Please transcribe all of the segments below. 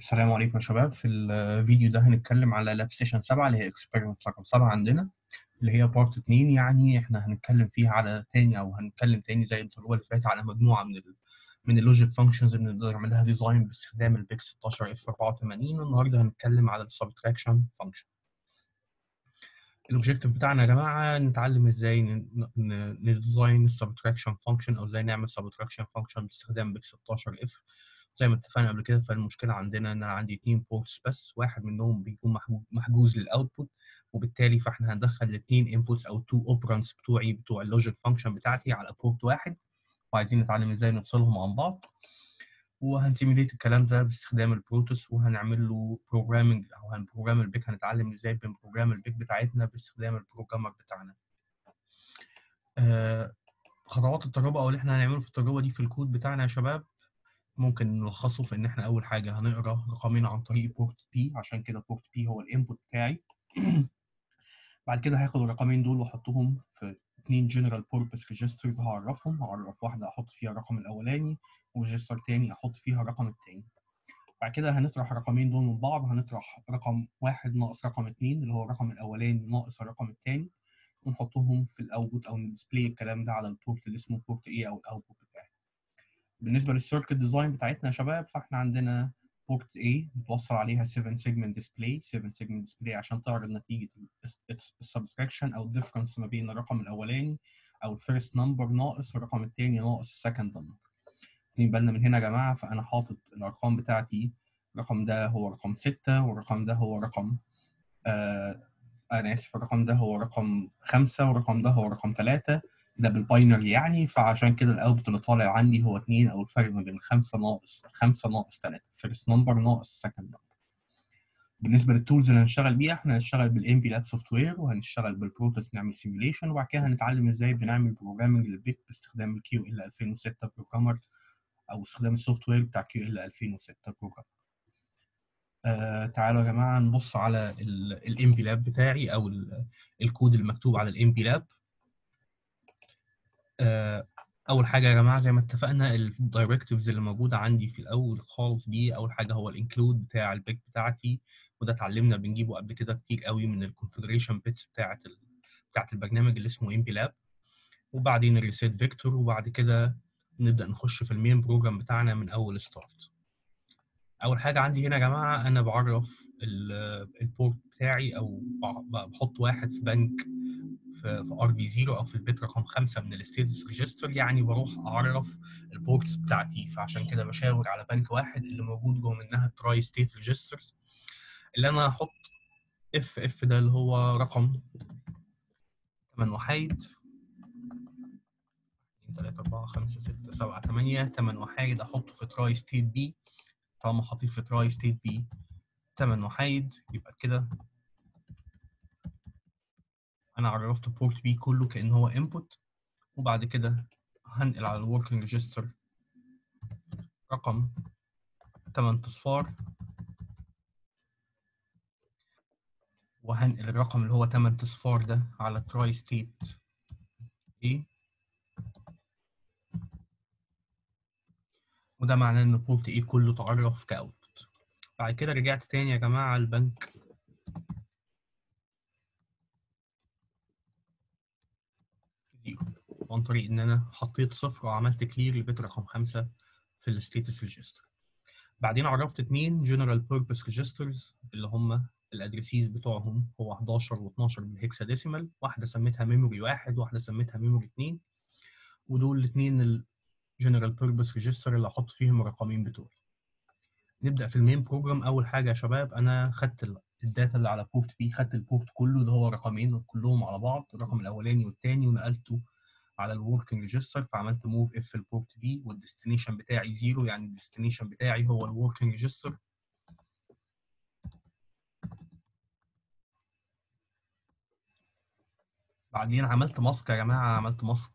السلام عليكم يا شباب في الفيديو ده هنتكلم على لاب سيشن 7 اللي هي اكسبيرمنت رقم 7 عندنا اللي هي بارت 2 يعني احنا هنتكلم فيها على تاني او هنتكلم تاني زي التجربه اللي فاتت على مجموعه من ال من اللوجيك فانكشنز اللي نقدر نعمل لها ديزاين باستخدام البيك 16 اف 84 والنهارده هنتكلم على السبتراكشن فانكشن الاوبجيكتيف بتاعنا يا جماعه نتعلم ازاي نديزاين السبتراكشن فانكشن او ازاي نعمل سبتراكشن فانكشن باستخدام بيك 16 اف زي ما اتفقنا قبل كده فالمشكله عندنا ان انا عندي اتنين بورتس بس واحد منهم بيكون محجوز للاوتبوت وبالتالي فاحنا هندخل الاثنين انبوتس او تو اوبرانس بتوعي بتوع اللوجيك فانكشن بتاعتي على بورت واحد وعايزين نتعلم ازاي نفصلهم عن بعض وهنسيميليت الكلام ده باستخدام البروتوس وهنعمل له بروجرامنج او هنبروجرام البيك هنتعلم ازاي بنبروجرام البيك بتاعتنا باستخدام البروجرامر بتاعنا. آه خطوات التجربه او اللي احنا هنعمله في التجربه دي في الكود بتاعنا يا شباب ممكن نلخصه في ان احنا اول حاجه هنقرا رقمين عن طريق بورت بي عشان كده بورت بي هو الانبوت بتاعي بعد كده هاخد الرقمين دول واحطهم في اثنين جنرال بوربس ريجسترز هعرفهم هعرف واحده احط فيها الرقم الاولاني وريجستر تاني احط فيها الرقم التاني بعد كده هنطرح الرقمين دول من بعض هنطرح رقم واحد ناقص رقم اتنين اللي هو الرقم الاولاني ناقص الرقم التاني ونحطهم في الاوتبوت او نديسبلاي الكلام ده على البورت اللي اسمه بورت ايه او الاوتبوت بتاعي بالنسبه للسيركت ديزاين بتاعتنا يا شباب فاحنا عندنا بورت A متوصل عليها 7 سيجمنت ديسبلاي 7 سيجمنت ديسبلاي عشان تعرض نتيجه السبتراكشن او الديفرنس ما بين الرقم الاولاني او الفيرست نمبر ناقص الرقم الثاني ناقص السكند نمبر واخدين بالنا من هنا يا جماعه فانا حاطط الارقام بتاعتي الرقم ده هو رقم 6 والرقم ده هو رقم آه انا اسف الرقم ده هو رقم 5 والرقم ده هو رقم 3 ده بالباينري يعني فعشان كده الاوتبوت اللي طالع عندي هو 2 او الفرق ما بين 5 ناقص 5 ناقص 3 فيرست نمبر ناقص سكند نمبر بالنسبه للتولز اللي هنشتغل بيها احنا هنشتغل بالام بي لاب سوفت وير وهنشتغل بالبروتوس نعمل سيميوليشن وبعد كده هنتعلم ازاي بنعمل بروجرامنج للبيك باستخدام الكيو ال 2006 بروجرامر او استخدام السوفت وير بتاع كيو ال 2006 بروجرامر آه تعالوا يا جماعه نبص على الام بي لاب بتاعي او الكود المكتوب على الام بي لاب اول حاجه يا جماعه زي ما اتفقنا الدايركتيفز اللي موجوده عندي في الاول خالص دي اول حاجه هو الانكلود بتاع البيك بتاعتي وده اتعلمنا بنجيبه قبل كده كتير قوي من الكونفجريشن بيتس بتاعه ال... بتاعه البرنامج اللي اسمه ام بي لاب وبعدين الريسيت فيكتور وبعد كده نبدا نخش في المين بروجرام بتاعنا من اول ستارت اول حاجه عندي هنا يا جماعه انا بعرف البورت بتاعي او بحط واحد في بنك في ار بي 0 او في البيت رقم 5 من الستيتس ريجستر يعني بروح اعرف البورتس بتاعتي فعشان كده بشاور على بنك واحد اللي موجود جوه منها تراي ستيت ريجسترز اللي انا هحط اف اف ده اللي هو رقم 8 وحيد 3 4 5 6 7 8 8 وحيد احطه في تراي ستيت بي طالما حطيت في تراي ستيت بي 8 وحيد يبقى كده انا عرفت بورت بي كله كان هو انبوت وبعد كده هنقل على الوركينج ريجستر رقم 8 اصفار وهنقل الرقم اللي هو 8 اصفار ده على تراي ستيت A وده معناه ان بورت A كله اتعرف كاوتبوت بعد كده رجعت تاني يا جماعه على البنك زيرو عن طريق ان انا حطيت صفر وعملت كلير لبيت رقم خمسة في الستيتس ريجستر بعدين عرفت اتنين جنرال بيربس ريجسترز اللي هم الادريسيز بتوعهم هو 11 و12 بالهكساديسيمال واحده سميتها ميموري واحد واحده سميتها ميموري اتنين ودول الاثنين الجنرال بيربس ريجستر اللي هحط فيهم الرقمين بتوعي نبدا في المين بروجرام اول حاجه يا شباب انا خدت الداتا اللي على بورت بي خدت البورت كله اللي هو رقمين كلهم على بعض الرقم الاولاني والثاني ونقلته على الوركينج ريجستر فعملت موف اف البورت بي والديستنيشن بتاعي زيرو يعني الديستنيشن بتاعي هو الوركينج ريجستر بعدين عملت ماسك يا جماعه عملت ماسك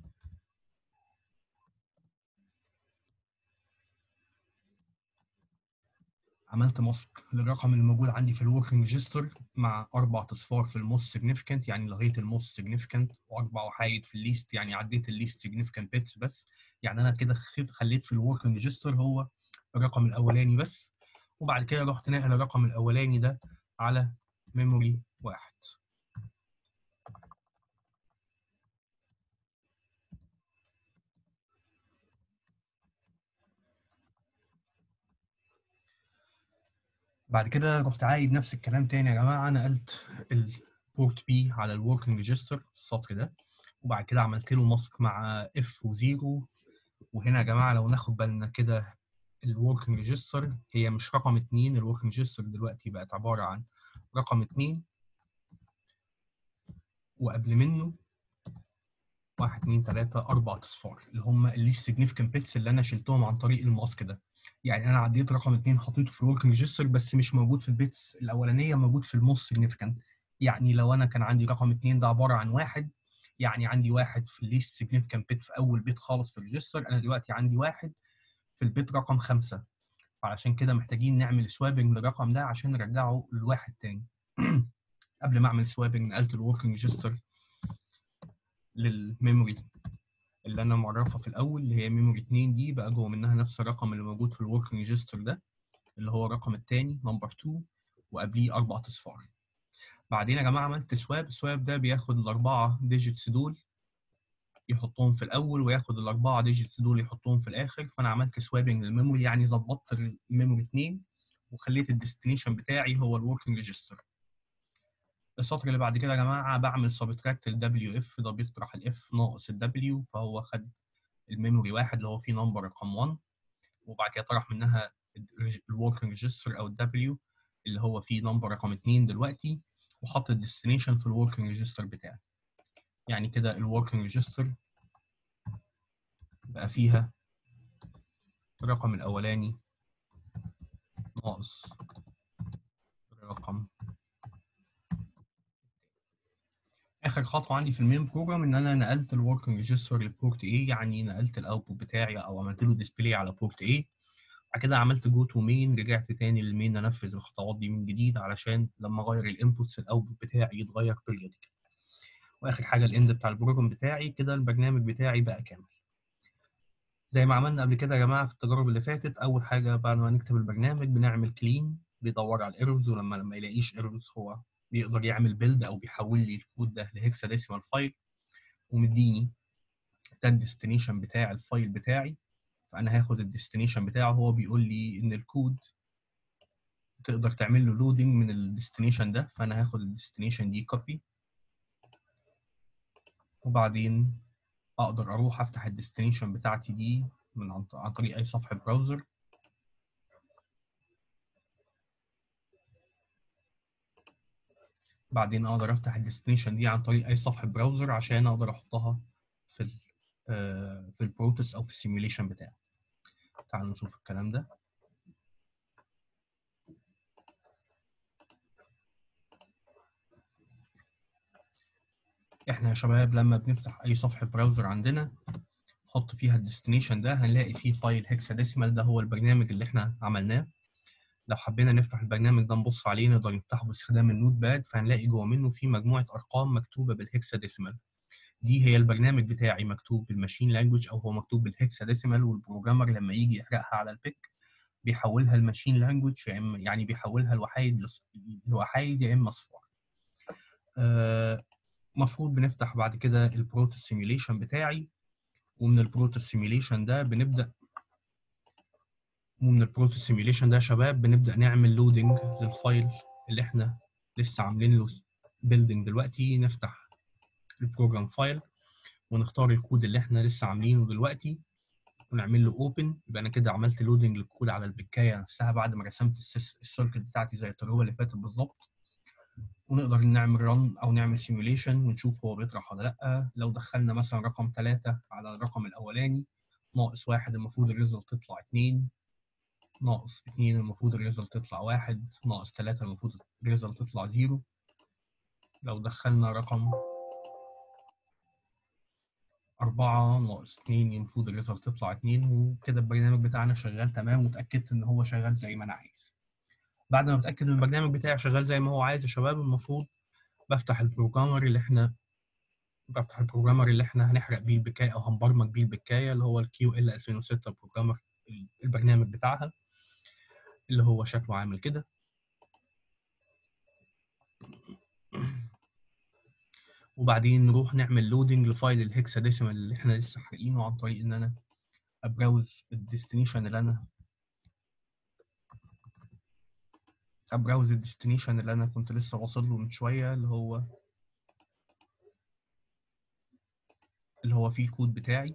عملت ماسك للرقم اللي موجود عندي في الوركينج ريجستر مع اربع اصفار في الموست سيجنيفيكانت يعني لغايه الموست سيجنيفيكانت واربع وحايد في الليست يعني عديت الليست سيجنيفيكانت بيتس بس يعني انا كده خليت في الوركينج ريجستر هو الرقم الاولاني بس وبعد كده رحت ناقل الرقم الاولاني ده على ميموري واحد بعد كده رحت عايد نفس الكلام تاني يا جماعه نقلت البورت بي على الوركينج ريجستر السطر ده وبعد كده عملت له ماسك مع اف وزيرو وهنا يا جماعه لو ناخد بالنا كده الوركينج ريجستر هي مش رقم اتنين الوركينج ريجستر دلوقتي بقت عباره عن رقم اتنين وقبل منه واحد اتنين تلاته اربع اصفار اللي هم الليست سيجنيفيكانت بيتس اللي انا شلتهم عن طريق الماسك ده يعني انا عديت رقم اتنين حطيته في الوركينج ريجستر بس مش موجود في البيتس الاولانيه موجود في الموست سيجنيفيكانت يعني لو انا كان عندي رقم اتنين ده عباره عن واحد يعني عندي واحد في الليست سيجنيفيكانت بيت في اول بيت خالص في الريجستر انا دلوقتي عندي واحد في البيت رقم خمسة فعشان كده محتاجين نعمل سوابنج للرقم ده عشان نرجعه لواحد تاني قبل ما اعمل سوابنج نقلت الوركينج ريجستر للميموري اللي انا معرفها في الاول اللي هي ميموري 2 دي بقى جوه منها نفس الرقم اللي موجود في الوركينج ريجستر ده اللي هو الرقم الثاني نمبر 2 وقبليه اربع اصفار بعدين يا جماعه عملت سواب السواب ده بياخد الاربعه ديجيتس دول يحطهم في الاول وياخد الاربعه ديجيتس دول يحطهم في الاخر فانا عملت سوابنج للميموري يعني ظبطت الميموري 2 وخليت الديستنيشن بتاعي هو الوركينج ريجستر السطر اللي بعد كده يا جماعه بعمل سبتراكت ال دبليو اف ده بيطرح الاف ناقص الدبليو فهو خد الميموري واحد اللي هو فيه نمبر رقم 1 وبعد كده طرح منها الوركينج ريجستر او الدبليو اللي هو فيه نمبر رقم 2 دلوقتي وحط الديستنيشن في الوركينج ريجستر بتاعي يعني كده الوركينج ريجستر بقى فيها الرقم الاولاني ناقص الرقم اخر خطوه عندي في المين بروجرام ان انا نقلت الوركينج ريجستر لبورت اي يعني نقلت الاوتبوت بتاعي او عملت له ديسبلاي على بورت اي بعد كده عملت جو تو مين رجعت تاني للمين انفذ الخطوات دي من جديد علشان لما اغير الانبوتس الاوتبوت بتاعي يتغير بيريوديكال واخر حاجه الاند بتاع البروجرام بتاعي كده البرنامج بتاعي بقى كامل زي ما عملنا قبل كده يا جماعه في التجارب اللي فاتت اول حاجه بعد ما نكتب البرنامج بنعمل كلين بيدور على الايرورز ولما لما يلاقيش ايرورز هو بيقدر يعمل بيلد او بيحول لي الكود ده لهكسا ديسيمال فايل ومديني ده الديستنيشن بتاع الفايل بتاعي فانا هاخد الديستنيشن بتاعه هو بيقول لي ان الكود تقدر تعمل له لودنج من الديستنيشن ده فانا هاخد الديستنيشن دي كوبي وبعدين اقدر اروح افتح الديستنيشن بتاعتي دي من عن طريق اي صفحه براوزر بعدين اقدر افتح الديستنيشن دي عن طريق اي صفحه براوزر عشان اقدر احطها في ال في البروتس او في السيميوليشن بتاعي تعالوا نشوف الكلام ده احنا يا شباب لما بنفتح اي صفحه براوزر عندنا نحط فيها الديستنيشن ده هنلاقي فيه فايل هكساديسيمال ده هو البرنامج اللي احنا عملناه لو حبينا نفتح البرنامج ده نبص عليه نقدر نفتحه باستخدام النوت باد فهنلاقي جوه منه في مجموعه ارقام مكتوبه بالهكساديسيمال دي هي البرنامج بتاعي مكتوب بالماشين لانجوج او هو مكتوب بالهكساديسيمال والبروجرامر لما يجي يحرقها على البيك بيحولها الماشين لانجوج يعني بيحولها لوحايد لوحايد يا اما اصفار المفروض آه بنفتح بعد كده البروتوس سيميوليشن بتاعي ومن البروتوس سيميوليشن ده بنبدا ومن البروتو سيميوليشن ده يا شباب بنبدا نعمل لودنج للفايل اللي احنا لسه عاملين له بيلدنج دلوقتي نفتح البروجرام فايل ونختار الكود اللي احنا لسه عاملينه دلوقتي ونعمل له اوبن يبقى انا كده عملت لودنج للكود على البكايه نفسها بعد ما رسمت السيركت بتاعتي زي التجربه اللي فاتت بالظبط ونقدر نعمل رن او نعمل سيميوليشن ونشوف هو بيطرح ولا لا لو دخلنا مثلا رقم 3 على الرقم الاولاني ناقص واحد المفروض الريزلت تطلع 2 ناقص 2 المفروض الريزلت تطلع 1 ناقص 3 المفروض الريزلت تطلع 0 لو دخلنا رقم 4 ناقص 2 المفروض الريزلت تطلع 2 وكده البرنامج بتاعنا شغال تمام واتاكدت ان هو شغال زي ما انا عايز بعد ما اتاكد ان البرنامج بتاعي شغال زي ما هو عايز يا شباب المفروض بفتح البروجرامر اللي احنا بفتح البروجرامر اللي احنا هنحرق بيه البكايه او هنبرمج بيه البكايه اللي هو الكيو ال 2006 بروجرامر البرنامج بتاعها اللي هو شكله عامل كده وبعدين نروح نعمل لودنج لفايل الهكساديسيمال اللي احنا لسه حارقينه عن طريق ان انا ابراوز الديستنيشن اللي انا ابراوز الديستنيشن اللي انا كنت لسه واصل له من شويه اللي هو اللي هو فيه الكود بتاعي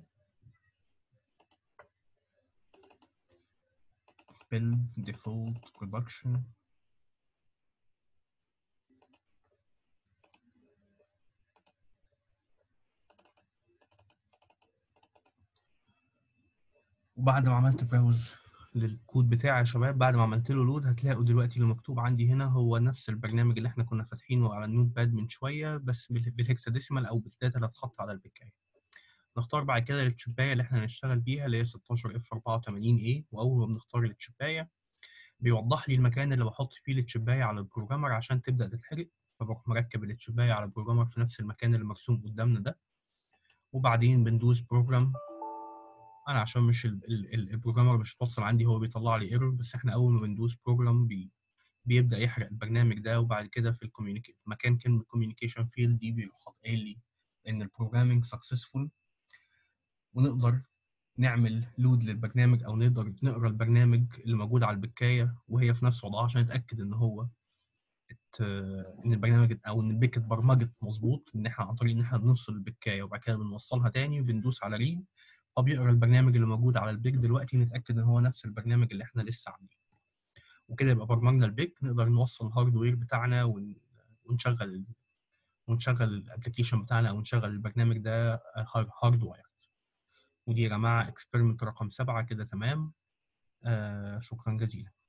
build default production وبعد ما عملت براوز للكود بتاعي يا شباب بعد ما عملت له لود هتلاقوا دلوقتي اللي مكتوب عندي هنا هو نفس البرنامج اللي احنا كنا فاتحينه على النوت باد من شويه بس بال- بالهكساديسيمال او بالداتا اللي هتتحط على البكايه نختار بعد كده التشبايه اللي احنا هنشتغل بيها اللي هي 16 اف 84 a واول ما بنختار التشبايه بيوضح لي المكان اللي بحط فيه التشبايه على البروجرامر عشان تبدا تتحرق فبروح مركب التشبايه على البروجرامر في نفس المكان اللي مرسوم قدامنا ده وبعدين بندوس بروجرام انا عشان مش ال- ال- ال- البروجرامر مش متوصل عندي هو بيطلع لي ايرور بس احنا اول ما بندوس بروجرام بي بيبدا يحرق البرنامج ده وبعد كده في الكوميونيكي مكان كلمه كوميونيكيشن فيلد دي بيروح قايل لي ان البروجرامينج سكسسفول ونقدر نعمل لود للبرنامج او نقدر نقرا البرنامج اللي موجود على البكايه وهي في نفس وضعها عشان نتاكد ان هو ات- ان البرنامج او ان البيك اتبرمجت مظبوط ان احنا عن طريق ان احنا بنفصل البكايه وبعد كده بنوصلها تاني وبندوس على ريد فبيقرا البرنامج اللي موجود على البيك دلوقتي نتاكد ان هو نفس البرنامج اللي احنا لسه عاملينه وكده يبقى برمجنا البيك نقدر نوصل الهاردوير بتاعنا ون- ونشغل ونشغل الابلكيشن بتاعنا او نشغل البرنامج ده هاردوير ودي يا جماعه اكسبيرمنت رقم سبعة كده تمام آه شكرا جزيلا